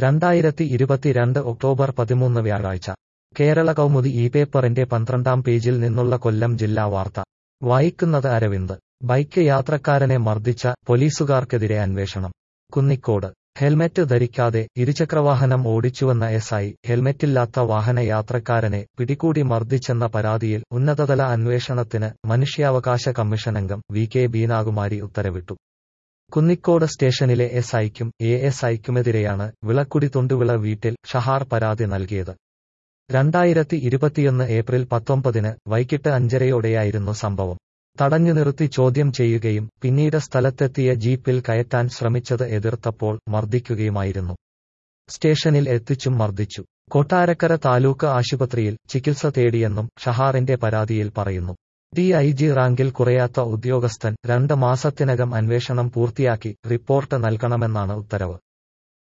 രണ്ടായിരത്തി ഇരുപത്തിരണ്ട് ഒക്ടോബർ പതിമൂന്ന് വ്യാഴാഴ്ച കേരള കൗമുദി ഈ പേപ്പറിന്റെ പന്ത്രണ്ടാം പേജിൽ നിന്നുള്ള കൊല്ലം ജില്ലാ വാർത്ത വായിക്കുന്നത് അരവിന്ദ് ബൈക്ക് യാത്രക്കാരനെ മർദ്ദിച്ച പോലീസുകാർക്കെതിരെ അന്വേഷണം കുന്നിക്കോട് ഹെൽമെറ്റ് ധരിക്കാതെ ഇരുചക്രവാഹനം ഓടിച്ചുവെന്ന എസ് ഐ ഹെൽമെറ്റില്ലാത്ത വാഹന യാത്രക്കാരനെ പിടികൂടി മർദ്ദിച്ചെന്ന പരാതിയിൽ ഉന്നതതല അന്വേഷണത്തിന് മനുഷ്യാവകാശ കമ്മീഷനംഗം വി കെ ബീനാകുമാരി ഉത്തരവിട്ടു കുന്നിക്കോട് സ്റ്റേഷനിലെ എസ് ഐക്കും എ എസ് ഐക്കുമെതിരെയാണ് വിളക്കുടി തൊണ്ടുവിള വീട്ടിൽ ഷഹാർ പരാതി നൽകിയത് രണ്ടായിരത്തി ഇരുപത്തിയൊന്ന് ഏപ്രിൽ പത്തൊമ്പതിന് വൈകിട്ട് അഞ്ചരയോടെയായിരുന്നു സംഭവം തടഞ്ഞു നിർത്തി ചോദ്യം ചെയ്യുകയും പിന്നീട് സ്ഥലത്തെത്തിയ ജീപ്പിൽ കയറ്റാൻ ശ്രമിച്ചത് എതിർത്തപ്പോൾ മർദ്ദിക്കുകയുമായിരുന്നു സ്റ്റേഷനിൽ എത്തിച്ചും മർദ്ദിച്ചു കൊട്ടാരക്കര താലൂക്ക് ആശുപത്രിയിൽ ചികിത്സ തേടിയെന്നും ഷഹാറിന്റെ പരാതിയിൽ പറയുന്നു ഡി ഐ ജി റാങ്കിൽ കുറയാത്ത ഉദ്യോഗസ്ഥൻ രണ്ട് മാസത്തിനകം അന്വേഷണം പൂർത്തിയാക്കി റിപ്പോർട്ട് നൽകണമെന്നാണ് ഉത്തരവ്